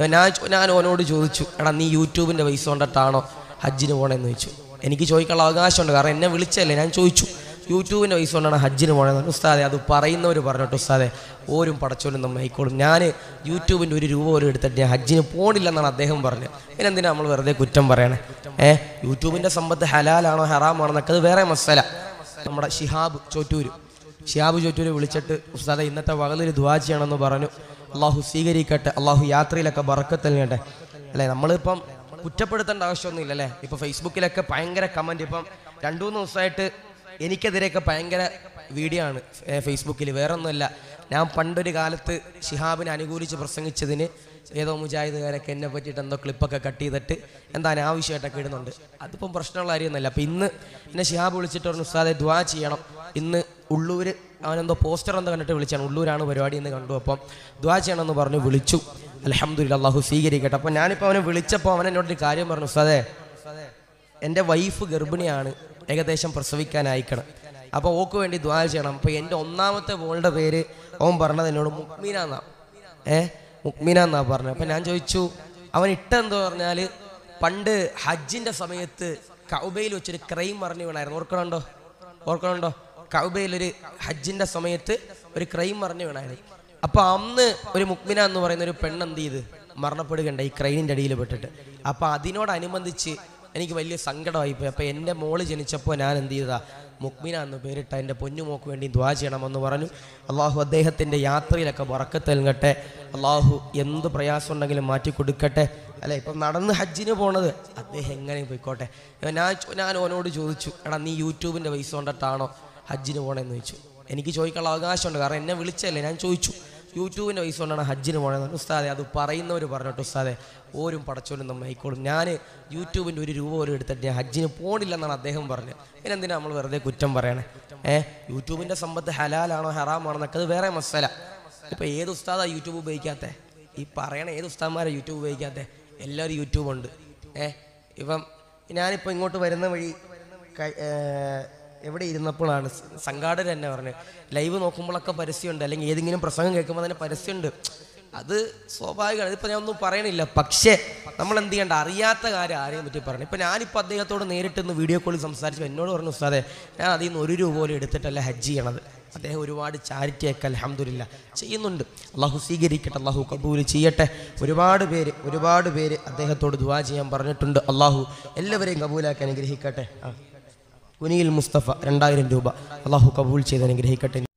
ഞാൻ ചോ- ഞാൻ ഓനോട് ചോദിച്ചു എടാ നീ യൂട്യൂബിൻ്റെ പൈസ കൊണ്ടിട്ടാണോ ഹജ്ജിന് പോകണമെന്ന് ചോദിച്ചു എനിക്ക് ചോദിക്കാനുള്ള അവകാശമുണ്ട് കാരണം എന്നെ വിളിച്ചല്ലേ ഞാൻ ചോദിച്ചു യൂട്യൂബിൻ്റെ പൈസ കൊണ്ടാണ് ഹജ്ജിന് പോകണമെന്ന് പറഞ്ഞു ഉസ്താദെ അത് പറയുന്നവർ പറഞ്ഞിട്ട് ഉസ്താദെ ഓരും പടച്ചോനും നമ്മൾ ആയിക്കോളും ഞാൻ യൂട്യൂബിൻ്റെ ഒരു രൂപ പോലും എടുത്തിട്ട് ഞാൻ ഹജ്ജിന് പോകണില്ലെന്നാണ് അദ്ദേഹം പറഞ്ഞത് പിന്നെന്തിനാ നമ്മൾ വെറുതെ കുറ്റം പറയണേ ഏ യൂട്യൂബിൻ്റെ സമ്പത്ത് ഹലാലാണോ ഹറാമാണോ എന്നൊക്കെ അത് വേറെ മസല നമ്മുടെ ഷിഹാബ് ചോറ്റൂര് ഷിഹാബ് ചോറ്റൂര് വിളിച്ചിട്ട് ഉസ്താദെ ഇന്നത്തെ പകലൊരു ദുവാ ചെയ്യണമെന്ന് പറഞ്ഞു അള്ളാഹു സ്വീകരിക്കട്ടെ അള്ളാഹു യാത്രയിലൊക്കെ ബറക്കത്തലിങ്ങട്ടെ അല്ലേ നമ്മളിപ്പം കുറ്റപ്പെടുത്തേണ്ട ആവശ്യമൊന്നുമില്ല അല്ലേ ഇപ്പം ഫേസ്ബുക്കിലൊക്കെ ഭയങ്കര കമൻറ്റ് ഇപ്പം രണ്ടു മൂന്ന് ദിവസമായിട്ട് എനിക്കെതിരെയൊക്കെ ഭയങ്കര വീഡിയോ ആണ് ഏ, ഫേസ്ബുക്കിൽ വേറെ ഒന്നുമല്ല ഞാൻ പണ്ടൊരു കാലത്ത് ഷിഹാബിനെ അനുകൂലിച്ച് പ്രസംഗിച്ചതിന് ഏതോ മുജാഹിദുകാരൊക്കെ എന്നെ പറ്റിയിട്ട് എന്തോ ക്ലിപ്പൊക്കെ കട്ട് ചെയ്തിട്ട് എന്താ അനാവശ്യമായിട്ടൊക്കെ ഇടുന്നുണ്ട് അതിപ്പം പ്രശ്നമുള്ള കാര്യമൊന്നുമല്ല അപ്പം ഇന്ന് എന്നെ ഷിഹാബ് വിളിച്ചിട്ട് പറഞ്ഞു ഉസ്താദെ ദ്വാ ചെയ്യണം ഇന്ന് ഉള്ളൂർ അവനെന്തോ പോസ്റ്റർ എന്തോ കണ്ടിട്ട് വിളിച്ചാണ് ഉള്ളൂരാണ് പരിപാടി എന്ന് കണ്ടു അപ്പം ദ്വാ ചെയ്യണമെന്ന് പറഞ്ഞു വിളിച്ചു അലഹമ്മദില്ല അള്ളാഹു സ്വീകരിക്കട്ടെ അപ്പം ഞാനിപ്പോൾ അവനെ വിളിച്ചപ്പോൾ അവൻ എന്നോടൊരു കാര്യം പറഞ്ഞു ഉസ്താദേ എൻ്റെ വൈഫ് ഗർഭിണിയാണ് ഏകദേശം പ്രസവിക്കാനായിക്കണം അപ്പോൾ ഓക്ക് വേണ്ടി ദ്വാ ചെയ്യണം അപ്പോൾ എൻ്റെ ഒന്നാമത്തെ മോളുടെ പേര് അവൻ പറഞ്ഞത് എന്നോട് മുക്മീന എന്നാ ഏ മുക്മീന എന്നാ പറഞ്ഞത് അപ്പം ഞാൻ ചോദിച്ചു അവൻ ഇട്ടെന്തോ പറഞ്ഞാൽ പണ്ട് ഹജ്ജിൻ്റെ സമയത്ത് കൗബയിൽ വെച്ചൊരു ക്രൈം മറിഞ്ഞു വീണായിരുന്നു ഓർക്കണുണ്ടോ ഓർക്കണുണ്ടോ കൗബയിൽ ഒരു ഹജ്ജിൻ്റെ സമയത്ത് ഒരു ക്രൈം മറിഞ്ഞു വീണായിരുന്നു അപ്പൊ അന്ന് ഒരു മുക്മിന എന്ന് പറയുന്ന ഒരു പെണ്ണ് എന്ത് ചെയ്ത് മരണപ്പെടുകയുണ്ട് ഈ ക്രെയിനിന്റെ അടിയിൽ പെട്ടിട്ട് അപ്പൊ അതിനോടനുബന്ധിച്ച് എനിക്ക് വലിയ സങ്കടമായി പോയി അപ്പൊ എൻ്റെ മോള് ജനിച്ചപ്പോൾ ഞാൻ എന്ത് ചെയ്തതാ മുക്മിന എന്ന് പേരിട്ട എൻ്റെ പൊന്നുമോക്ക് വേണ്ടി ദ്വാ ചെയ്യണമെന്ന് പറഞ്ഞു അള്ളാഹു അദ്ദേഹത്തിൻ്റെ യാത്രയിലൊക്കെ വറക്കത്ത് നൽകട്ടെ അള്ളാഹു എന്ത് പ്രയാസം ഉണ്ടെങ്കിലും മാറ്റി കൊടുക്കട്ടെ അല്ലെ ഇപ്പം നടന്ന് ഹജ്ജിന് പോണത് അദ്ദേഹം എങ്ങനെ പോയിക്കോട്ടെ ഞാൻ ചോ- ഞാൻ ഓനോട് ചോദിച്ചു എടാ നീ യൂട്യൂബിൻ്റെ പൈസ കൊണ്ടിട്ടാണോ ഹജ്ജിന് പോകണമെന്ന് ചോദിച്ചു എനിക്ക് ചോദിക്കാനുള്ള അവകാശമുണ്ട് കാരണം എന്നെ വിളിച്ചല്ലേ ഞാൻ ചോദിച്ചു യൂട്യൂബിൻ്റെ പൈസ കൊണ്ടാണ് ഹജ്ജിന് പോകണമെന്ന് ഉസ്താദെ അത് പറയുന്നവർ പറഞ്ഞിട്ട് ഉസ്താദെ ഓരും പടച്ചോനും നമ്മൾ ആയിക്കോളും ഞാൻ യൂട്യൂബിൻ്റെ ഒരു രൂപ പോലും എടുത്തിട്ട് ഞാൻ ഹജ്ജിന് പോകണില്ലെന്നാണ് അദ്ദേഹം പറഞ്ഞത് പിന്നെന്തിനാ നമ്മൾ വെറുതെ കുറ്റം പറയണേ ഏ യൂട്യൂബിൻ്റെ സമ്പത്ത് ഹലാലാണോ ഹറാമാണോ എന്നൊക്കെ അത് വേറെ മസല ഇപ്പം ഏത് ഉസ്താദാ യൂട്യൂബ് ഉപയോഗിക്കാത്തേ ഈ പറയണ ഏത് ഉസ്താദ്മാരാ യൂട്യൂബ് ഉപയോഗിക്കാത്തേ എല്ലാവരും യൂട്യൂബ് ഉണ്ട് ഏ ഇപ്പം ഞാനിപ്പോൾ ഇങ്ങോട്ട് വരുന്ന വഴി കൈ- ഏ, എവിടെ ഇരുന്നപ്പോഴാണ് സ- സംഘാടകർ തന്നെ പറഞ്ഞത് ലൈവ് നോക്കുമ്പോഴൊക്കെ പരസ്യമുണ്ട് അല്ലെങ്കിൽ ഏതെങ്കിലും പ്രസംഗം കേൾക്കുമ്പോൾ തന്നെ പരസ്യമുണ്ട് അത് സ്വാഭാവികമാണ് ഇതിപ്പോൾ ഞാൻ ഒന്നും പറയണില്ല പക്ഷേ നമ്മൾ എന്ത് ചെയ്യണ്ട അറിയാത്ത കാര്യം ആരെയും പറ്റി പറഞ്ഞു ഇപ്പം ഞാനിപ്പോൾ അദ്ദേഹത്തോട് നേരിട്ട് ഇന്ന് വീഡിയോ കോളിൽ സംസാരിച്ചു എന്നോട് പറഞ്ഞു ഉസ്താദെ ഞാൻ അതിൽ നിന്ന് ഒരു രൂപ പോലും എടുത്തിട്ടല്ല ഹജ്ജ് ചെയ്യണത് അദ്ദേഹം ഒരുപാട് ചാരിറ്റിയൊക്കെ അലഹമില്ല ചെയ്യുന്നുണ്ട് അള്ളാഹു സ്വീകരിക്കട്ടെ അള്ളാഹു കബൂൽ ചെയ്യട്ടെ ഒരുപാട് പേര് ഒരുപാട് പേര് അദ്ദേഹത്തോട് ദുവാ ചെയ്യാൻ പറഞ്ഞിട്ടുണ്ട് അള്ളാഹു എല്ലാവരെയും കബൂലാക്കി അനുഗ്രഹിക്കട്ടെ ആ കുനിയിൽ മുസ്തഫ രണ്ടായിരം രൂപ അള്ളാഹു കബൂൽ ചെയ്ത് അനുഗ്രഹിക്കട്ടെ